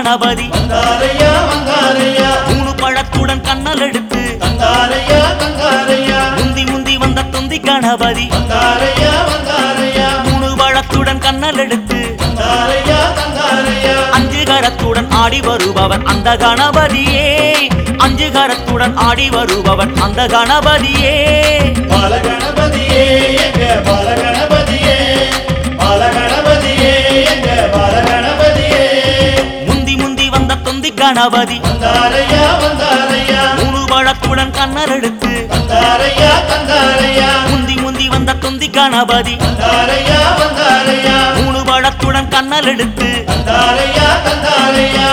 கணபதி வந்தாரையா வந்தாரையா மூணு பழத்துடன் கண்ணல் எடுத்து வந்தாரையா வந்தாரையா முந்தி முந்தி வந்த தொந்தி கணபதி வந்தாரையா வந்தாரையா மூணு பழத்துடன் கண்ணல் எடுத்து வந்தாரையா வந்தாரையா அஞ்சு கரத்துடன் ஆடி வருபவன் அந்த கணபதியே அஞ்சு கரத்துடன் ஆடி வருபவன் அந்த கணபதியே பாலகணபதியே எங்க பாலகணபதியே பாலகணபதியே எங்க பாலகணபதியே முந்தி முந்தி வந்த தொந்தி கணபதி வந்தாரையா வந்தாரையா மூணு பழத்துடன் கண்ணல் எடுத்து வந்தாரையா வந்தாரையா முந்தி முந்தி வந்த தொந்தி கணபதி வந்தாரையா வந்தாரையா மூணு பழத்துடன் கண்ணல் எடுத்து வந்தாரையா வந்தாரையா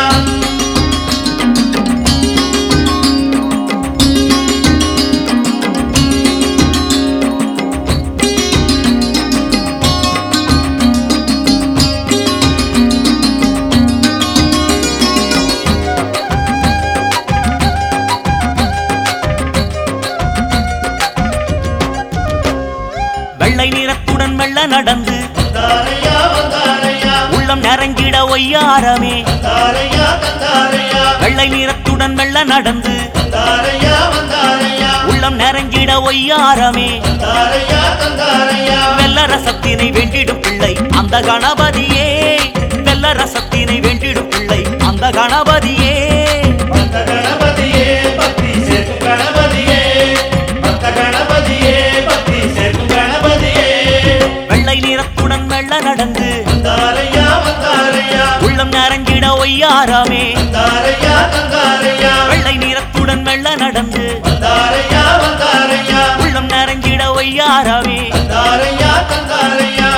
வெள்ளை நிறத்துடன் மெல்ல நடந்து வந்தாரையா வந்தாரையா உள்ளம் நிறைஞ்சிட ஒய்யாரமே வந்தாரையா வந்தாரையா வெள்ளை நிறத்துடன் மெல்ல நடந்து வந்தாரையா வந்தாரையா உள்ளம் நிறைஞ்சிட ஒய்யாரமே வந்தாரையா வந்தாரையா வெள்ள ரசத்தினை வெண்டிடும் பிள்ளை அந்த கணபதியே வெள்ள ரசத்தினை வெண்டிடும் பிள்ளை அந்த கணபதியே பக்த கணபதியே பக்தி சேர்க்கும் கணபதியே பக்த கணபதியே பக்தி சேர்க்கும் கணபதியே வெள்ளை நிறத்துடன் மெல்ல நடந்து வந்தாரையா வந்தாரையா உள்ளம் நிறைஞ்சிட ஒய்யாரமே வந்தாரையா வந்தாரையா வெள்ளை நிறத்துடன் மெல்ல நடந்து வந்தாரையா வந்தாரையா உள்ளம் நிறைஞ்சிட ஒய்யாரமே வந்தாரையா வந்தாரையா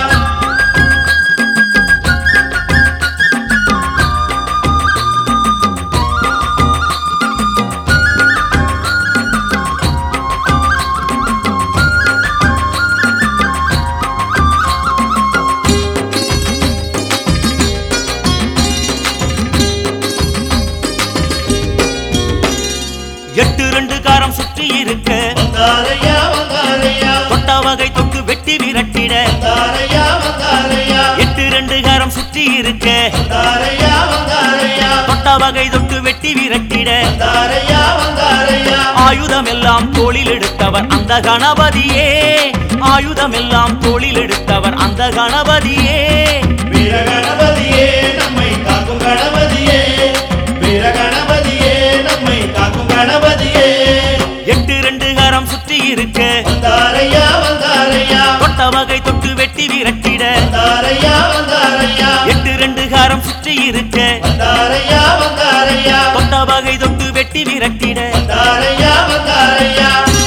எட்டு ரெண்டு காரம் சுற்றி இருக்க வந்தாரையா வந்தாரையா தொட்ட வகை தொட்டு வெட்டி விரட்டிட வந்தாரையா வந்தாரையா எட்டு ரெண்டு காரம் சுற்றி இருக்க வந்தாரையா வந்தாரையா தொட்ட வகை தொட்டு வெட்டி விரட்டிட வந்தாரையா வந்தாரையா ஆயுதம் எல்லாம் தோளில் எடுத்தவர் அந்த கணபதியே ஆயுதம் எல்லாம் தோளில் எடுத்தவர் அந்த கணபதியே வீர கணபதியே நம்மை காக்கும் கணபதியே வீர கணபதியே நம்மை காக்கும் கணபதியே எட்டு ரெண்டு காரம் சுற்றி இருக்க வந்தாரையா வந்தாரையா தொட்ட வகை தொட்டு வெட்டி விரட்டிட வந்தாரையா வந்தாரையா எட்டு ரெண்டு காரம் சுற்றி இருக்க வந்தாரையா வந்தாரையா தொட்ட வகை தொட்டு வெட்டி விரட்டிட வந்தாரையா வந்தாரையா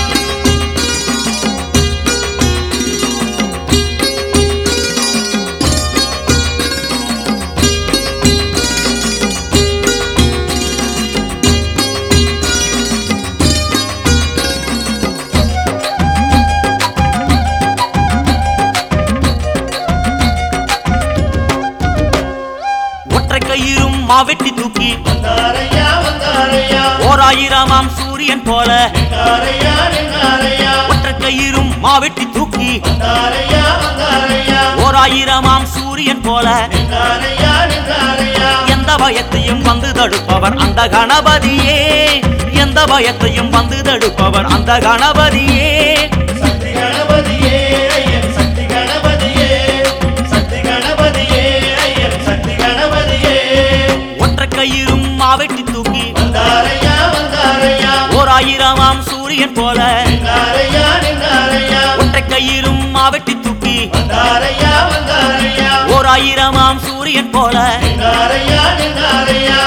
ஒற்றை கயிறும் மாவெட்டி தூக்கி வந்தாரையா வந்தாரையா ஓர் ஆயிரமாம் சூரியன் போல நின்றாரையா நின்றாரையா ஒற்றை கயிறும் மாவெட்டி தூக்கி வந்தாரையா வந்தாரையா ஓர் ஆயிரமாம் சூரியன் போல நின்றாரையா நின்றாரையா எந்த பயத்தையும் வந்து தடுப்பவர் அந்த கணபதியே எந்த பயத்தையும் வந்து தடுப்பவர் அந்த கணபதியே சக்தி கணபதியே ஐயன் சக்தி கணபதியே சக்தி கணபதியே ஐயன் சக்தி கணபதியே ஒற்றை கயிறும் மாவெட்டி தூக்கி வந்தாரையா வந்தாரையா ஓர் ஆயிரமாம் சூரியன் போல நின்றாரையா நின்றாரையா ஒற்றை கயிறும் மாவெட்டி தூக்கி வந்தாரையா வந்தாரையா ஓர் ஆயிரமாம் சூரியன் போல நின்றாரையா நின்றாரையா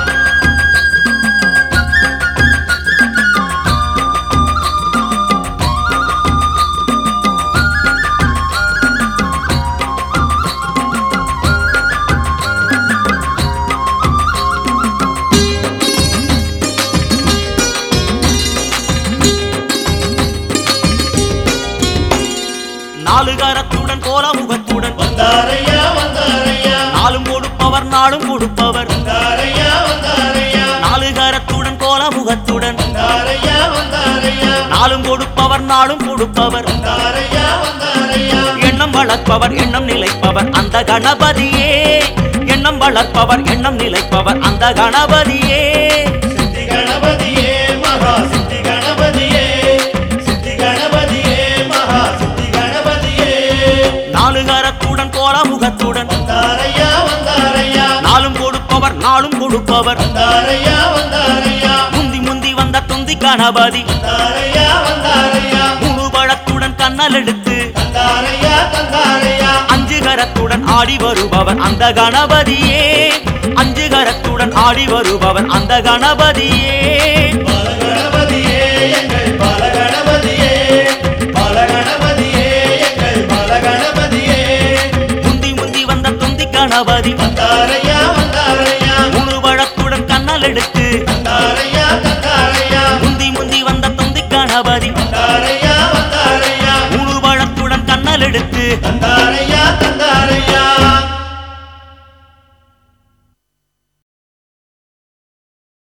நாலு கரத்துடன் கோல முகத்துடன் வந்தாரையா வந்தாரையா நாளும் கொடுப்பவர் நாளும் கொடுப்பவர் வந்தாரையா வந்தாரையா நாலு கரத்துடன் கோல முகத்துடன் வந்தாரையா வந்தாரையா நாளும் கொடுப்பவர் நாளும் கொடுப்பவர் வந்தாரையா வந்தாரையா எண்ணம் வளர்ப்பவர் எண்ணம் நிலைப்பவர் அந்த கணபதியே எண்ணம் எண்ணம் வளர்ப்பவர் எண்ணம் நிலைப்பவர் அந்த கணபதியே சித்தி கணபதியே மகா சித்தி கணபதியே சித்தி கணபதியே மகா சித்தி கணபதியே நாலு கரத்துடன் கோல முகத்துடன் வந்தாரையா வந்தாரையா நாளும் கொடுப்பவர் நாளும் கொடுப்பவர் வந்தாரையா வந்தாரையா முந்தி முந்தி வந்த தொந்தி கணபதி வந்தாரையா வந்தாரையா முழு பழத்துடன் கண்ணல் எடுத்து தந்தாரையா தந்தாரையா அஞ்சு கரத்துடன் ஆடி வருபவன் அந்த கணபதியே அஞ்சு கரத்துடன் ஆடி வருபவன் அந்த கணபதியே பலகணபதியே எங்கள் பலகணபதியே பலகணபதியே எங்கள் பலகணபதியே முந்தி முந்தி வந்த தொந்தி கணபதி வந்தாரையா வந்தாரையா முழு பழத்துடன் கண்ணல் எடுத்து தந்தாரையா தந்தாரையா முந்தி முந்தி வந்த தொந்தி கணபதி வந்தாரையா வந்தாரையா முழு பழத்துடன் கண்ணல் எடுத்து தந்தாரையா தந்தாரையா